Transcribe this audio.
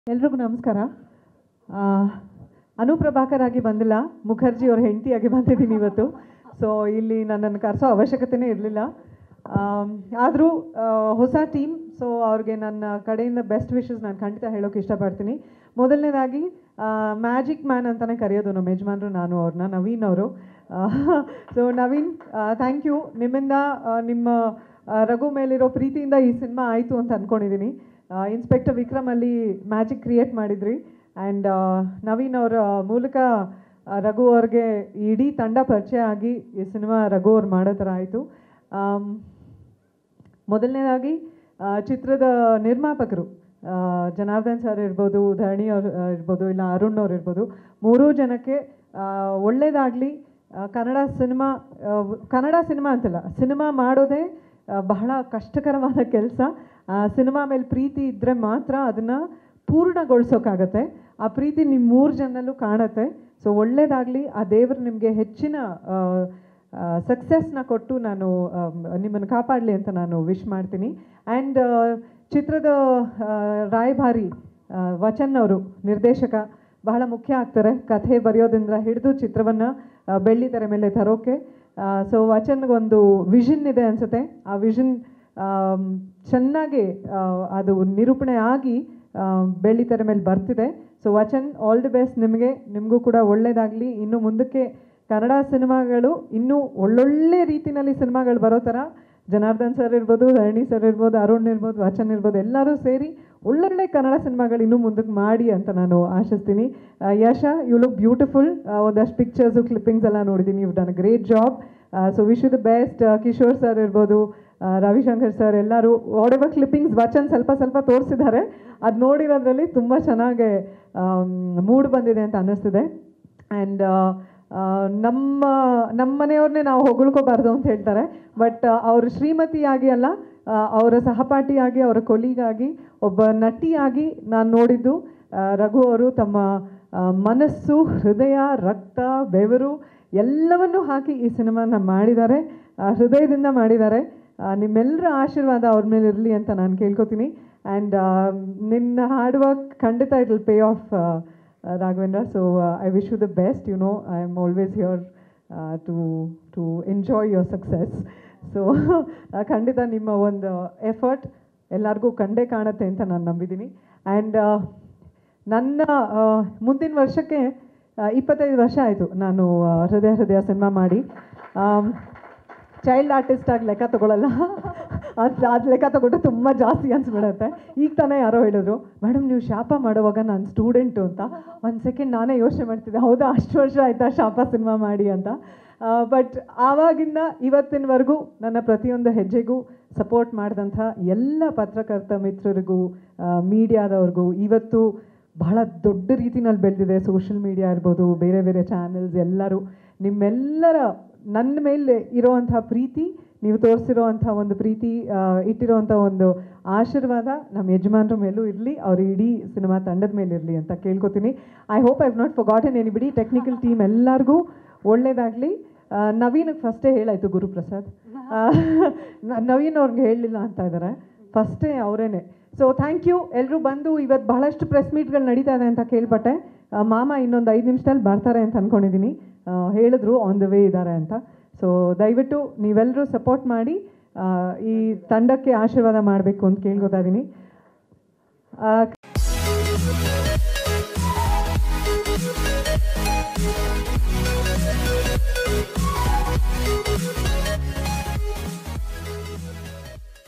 ಎಲ್ರಿಗೂ ನಮಸ್ಕಾರ ಆ, ಅನುಪ್ರಭಾಕರ್ ಆಗಿ ಬಂದಿಲ್ಲ ಮುಖರ್ಜಿ ಅವ್ರ ಹೆಂಡತಿಯಾಗಿ ಬಂದಿದ್ದೀನಿ ಇವತ್ತು ಸೊ ಇಲ್ಲಿ ನನ್ನನ್ನು ಕರೆಸೋ ಅವಶ್ಯಕತೆನೇ ಇರಲಿಲ್ಲ ಆದರೂ ಹೊಸ ಟೀಮ್ ಸೊ ಅವ್ರಿಗೆ ನನ್ನ ಕಡೆಯಿಂದ ಬೆಸ್ಟ್ ವಿಶಸ್ ನಾನು ಖಂಡಿತ ಹೇಳೋಕೆ ಇಷ್ಟಪಡ್ತೀನಿ ಮೊದಲನೇದಾಗಿ ಮ್ಯಾಜಿಕ್ ಮ್ಯಾನ್ ಅಂತಲೇ ಕರೆಯೋದು ನಮ್ಮ ಯಜಮಾನರು ನಾನು ಅವ್ರನ್ನ ನವೀನ್ ಅವರು ಸೊ ನವೀನ್ ಥ್ಯಾಂಕ್ ಯು ನಿಮ್ಮಿಂದ ಆ, ನಿಮ್ಮ ಆ, ರಘು ಮೇಲಿರೋ ಪ್ರೀತಿಯಿಂದ ಈ ಸಿನಿಮಾ ಆಯಿತು ಅಂತ ಅಂದ್ಕೊಂಡಿದ್ದೀನಿ ಇನ್ಸ್ಪೆಕ್ಟರ್ ವಿಕ್ರಮ್ ಅಲ್ಲಿ ಮ್ಯಾಜಿಕ್ ಕ್ರಿಯೇಟ್ ಮಾಡಿದ್ರಿ ಆ್ಯಂಡ್ ನವೀನ್ ಅವರ ಮೂಲಕ ಆ, ರಘು ಅವ್ರಿಗೆ ಇಡೀ ತಂಡ ಪರಿಚಯ ಆಗಿ ಈ ಸಿನಿಮಾ ರಘು ಅವ್ರು ಮಾಡೋ ಥರ ಆಯಿತು ಮೊದಲನೇದಾಗಿ ಆ, ಚಿತ್ರದ ನಿರ್ಮಾಪಕರು ಆ, ಜನಾರ್ದನ್ ಸರ್ ಇರ್ಬೋದು ಧರಣಿ ಅವ್ರು ಆ, ಇರ್ಬೋದು ಇಲ್ಲ ಅರುಣ್ ಅವ್ರು ಇರ್ಬೋದು ಮೂರೂ ಜನಕ್ಕೆ ಆ, ಒಳ್ಳೇದಾಗಲಿ ಆ, ಕನ್ನಡ ಸಿನಿಮಾ ಆ, ಕನ್ನಡ ಸಿನಿಮಾ ಅಂತಲ್ಲ ಸಿನಿಮಾ ಮಾಡೋದೇ ಆ, ಬಹಳ ಕಷ್ಟಕರವಾದ ಕೆಲಸ ಸಿನಿಮಾ ಮೇಲೆ ಪ್ರೀತಿ ಇದ್ದರೆ ಮಾತ್ರ ಅದನ್ನು ಪೂರ್ಣಗೊಳಿಸೋಕ್ಕಾಗತ್ತೆ ಆ ಪ್ರೀತಿ ನಿಮ್ಮ ಮೂರು ಜನಲ್ಲೂ ಕಾಣುತ್ತೆ ಸೊ ಒಳ್ಳೇದಾಗಲಿ ಆ ದೇವರು ನಿಮಗೆ ಹೆಚ್ಚಿನ ಸಕ್ಸಸ್ನ ಕೊಟ್ಟು ನಾನು ನಿಮ್ಮನ್ನು ಕಾಪಾಡಲಿ ಅಂತ ನಾನು ವಿಶ್ ಮಾಡ್ತೀನಿ ಆ್ಯಂಡ್ ಚಿತ್ರದ ಆ, ರಾಯಭಾರಿ ಆ, ವಚನ್ ಅವರು ನಿರ್ದೇಶಕ ಬಹಳ ಮುಖ್ಯ ಆಗ್ತಾರೆ ಕಥೆ ಬರೆಯೋದ್ರಿಂದ ಹಿಡಿದು ಚಿತ್ರವನ್ನು ಬೆಳ್ಳಿ ತೆರೆ ಮೇಲೆ ತರೋಕೆ ಸೊ ವಚನ್ಗೊಂದು ವಿಷನ್ ಇದೆ ಅನಿಸುತ್ತೆ ಆ ವಿಷನ್ ಚೆನ್ನಾಗಿ ಆ, ಅದು ನಿರೂಪಣೆ ಆಗಿ ಆ, ಬೆಳ್ಳಿ ತೆರೆ ಮೇಲೆ ಬರ್ತಿದೆ so Vachan all the best ನಿಮಗೆ ನಿಮಗೂ ಕೂಡ ಒಳ್ಳೇದಾಗಲಿ ಇನ್ನು ಮುಂದಕ್ಕೆ ಕನ್ನಡ ಸಿನಿಮಾಗಳು ಇನ್ನೂ ಒಳ್ಳೊಳ್ಳೆ ರೀತಿಯಲ್ಲಿ ಸಿನಿಮಾಗಳು ಬರೋ ಥರ ಜನಾರ್ದನ್ ಸರ್ ಇರ್ಬೋದು ಧರಣಿ ಸರ್ ಇರ್ಬೋದು ಅರುಣ್ ಇರ್ಬೋದು ವಚನ್ ಇರ್ಬೋದು ಎಲ್ಲರೂ ಸೇರಿ ಒಳ್ಳೊಳ್ಳೆ ಕನ್ನಡ ಸಿನಿಮಾಗಳು ಇನ್ನೂ ಮುಂದಕ್ಕೆ ಮಾಡಿ ಅಂತ ನಾನು ಆಶಿಸ್ತೀನಿ ಆ, ಯಶ ಯು ಲುಕ್ ಬ್ಯೂಟಿಫುಲ್ ಒಂದಷ್ಟು ಪಿಕ್ಚರ್ಸು ಕ್ಲಿಪ್ಪಿಂಗ್ಸ್ ಎಲ್ಲ ನೋಡಿದ್ದೀನಿ you done a great job so wish you the best Kishore sir ಇರ್ಬೋದು ಆ, ರವಿಶಂಕರ್ ಸರ್ ಎಲ್ಲರೂ ವಾಟ್ ಎವರ್ ಕ್ಲಿಪ್ಪಿಂಗ್ಸ್ ವಚನ್ ಸ್ವಲ್ಪ ಸ್ವಲ್ಪ ತೋರಿಸಿದ್ದಾರೆ ಅದು ನೋಡಿರೋದ್ರಲ್ಲಿ ತುಂಬ ಚೆನ್ನಾಗಿ ಮೂಡ್ ಬಂದಿದೆ ಅಂತ ಅನ್ನಿಸ್ತಿದೆ ಆ್ಯಂಡ್ ನಮ್ಮ ನಮ್ಮ ಮನೆಯವ್ರನ್ನೇ ನಾವು ಹೊಗಳ್ಕೋಬಾರ್ದು ಅಂತ ಹೇಳ್ತಾರೆ ಬಟ್ ಅವರು ಶ್ರೀಮತಿಯಾಗಿ ಅಲ್ಲ ಆ, ಅವರ ಸಹಪಾಠಿಯಾಗಿ ಅವರ ಕೊಲೀಗಾಗಿ ಒಬ್ಬ ನಟಿಯಾಗಿ ನಾನು ನೋಡಿದ್ದು ಆ, ರಘು ಅವರು ತಮ್ಮ ಆ, ಮನಸ್ಸು ಹೃದಯ ರಕ್ತ ಬೆವರು ಎಲ್ಲವನ್ನೂ ಹಾಕಿ ಈ ಸಿನಿಮಾನ ಮಾಡಿದ್ದಾರೆ ಆ, ಹೃದಯದಿಂದ ಮಾಡಿದ್ದಾರೆ ಆ, ನಿಮ್ಮೆಲ್ಲರ ಆಶೀರ್ವಾದ ಅವ್ರ ಮೇಲೆ ಇರಲಿ ಅಂತ ನಾನು ಕೇಳ್ಕೊತೀನಿ ಆ್ಯಂಡ್ ನಿನ್ನ ಹಾರ್ಡ್ ವರ್ಕ್ ಖಂಡಿತ it will pay off Raghavendra so I wish you the best you know I am always here to to enjoy your success so ಖಂಡಿತ ನಿಮ್ಮ ಒಂದು ಎಫರ್ಟ್ ಎಲ್ಲರಿಗೂ ಕಂಡೇ ಕಾಣುತ್ತೆ ಅಂತ ನಾನು ನಂಬಿದ್ದೀನಿ ಆ್ಯಂಡ್ ನನ್ನ ಆ, ಮುಂದಿನ ವರ್ಷಕ್ಕೆ ಆ, ಇಪ್ಪತ್ತೈದು ವರ್ಷ ಆಯಿತು ನಾನು ಆ, ಹೃದಯ ಹೃದಯ ಸಿನಿಮಾ ಮಾಡಿ ಚೈಲ್ಡ್ ಆರ್ಟಿಸ್ಟ್ ಆಗಿ ಲೆಕ್ಕ ತಗೊಳ್ಳಲ್ಲ ಅದು ಅದು ಲೆಕ್ಕ ತಗೊಂಡ್ರೆ ತುಂಬ ಜಾಸ್ತಿ ಅನ್ಸ್ಬಿಡುತ್ತೆ ಈಗ ತಾನೇ ಯಾರೋ ಹೇಳಿದ್ರು ಮೇಡಮ್ ನೀವು ಶಾಪ ಮಾಡುವಾಗ ನಾನು ಸ್ಟೂಡೆಂಟು ಅಂತ ಒಂದು ಸೆಕೆಂಡ್ ನಾನೇ ಯೋಚನೆ ಮಾಡ್ತಿದ್ದೆ ಹೌದಾ ಅಷ್ಟು ವರ್ಷ ಆಯ್ತಾ ಶಾಪ ಸಿನಿಮಾ ಮಾಡಿ ಅಂತ ಬಟ್ ಆವಾಗಿಂದ ಇವತ್ತಿನವರೆಗೂ ನನ್ನ ಪ್ರತಿಯೊಂದು ಹೆಜ್ಜೆಗೂ ಸಪೋರ್ಟ್ ಮಾಡಿದಂಥ ಎಲ್ಲ ಪತ್ರಕರ್ತ ಮಿತ್ರರಿಗೂ ಮೀಡಿಯಾದವ್ರಿಗೂ ಇವತ್ತು ಬಹಳ ದೊಡ್ಡ ರೀತಿನಲ್ಲಿ ಬೆಳೆದಿದೆ ಸೋಷಿಯಲ್ ಮೀಡಿಯಾ ಇರ್ಬೋದು ಬೇರೆ ಬೇರೆ ಚಾನೆಲ್ಸ್ ಎಲ್ಲರೂ ನಿಮ್ಮೆಲ್ಲರ ನನ್ನ ಮೇಲೆ ಇರೋವಂಥ ಪ್ರೀತಿ ನೀವು ತೋರಿಸಿರೋವಂಥ ಒಂದು ಪ್ರೀತಿ ಆ, ಇಟ್ಟಿರೋವಂಥ ಒಂದು ಆಶೀರ್ವಾದ ನಮ್ಮ ಯಜಮಾನ್ರ ಮೇಲೂ ಇರಲಿ ಅವ್ರ ಇಡೀ ಸಿನಿಮಾ ತಂಡದ ಮೇಲೆ ಇರಲಿ ಅಂತ ಕೇಳ್ಕೊತೀನಿ I hope I not forgotten anybody technical team ಎಲ್ಲರಿಗೂ ಒಳ್ಳೇದಾಗಲಿ ನವೀನಿಗೆ ಫಸ್ಟೇ ಹೇಳಾಯ್ತು ಗುರುಪ್ರಸಾದ್ ಆ, ನ- ನವೀನ್ ಅವ್ರಿಗೆ ಹೇಳಲಿಲ್ಲ ಅಂತ ಇದ್ದಾರೆ ಫಸ್ಟೇ ಅವರೇನೆ ಸೊ ಥ್ಯಾಂಕ್ ಯು ಎಲ್ಲರೂ ಬಂದು ಇವತ್ತು ಬಹಳಷ್ಟು ಪ್ರೆಸ್ ಮೀಟ್ಗಳು ನಡೀತಾ ಇದೆ ಅಂತ ಕೇಳ್ಪಟ್ಟೆ ಆ, ಮಾಮ ಇನ್ನೊಂದು ಐದು ನಿಮಿಷದಲ್ಲಿ ಬರ್ತಾರೆ ಅಂತ ಅಂದ್ಕೊಂಡಿದ್ದೀನಿ ಆ, ಹೇಳಿದ್ರು ಆನ್ ದ ವೇ ಇದ್ದಾರೆ ಅಂತ ಸೊ ದಯವಿಟ್ಟು ನೀವೆಲ್ಲರೂ ಸಪೋರ್ಟ್ ಮಾಡಿ ಆ, ಈ ತಂಡಕ್ಕೆ ಆಶೀರ್ವಾದ ಮಾಡಬೇಕು ಅಂತ ಕೇಳ್ಕೊತಾ ಇದ್ದೀನಿ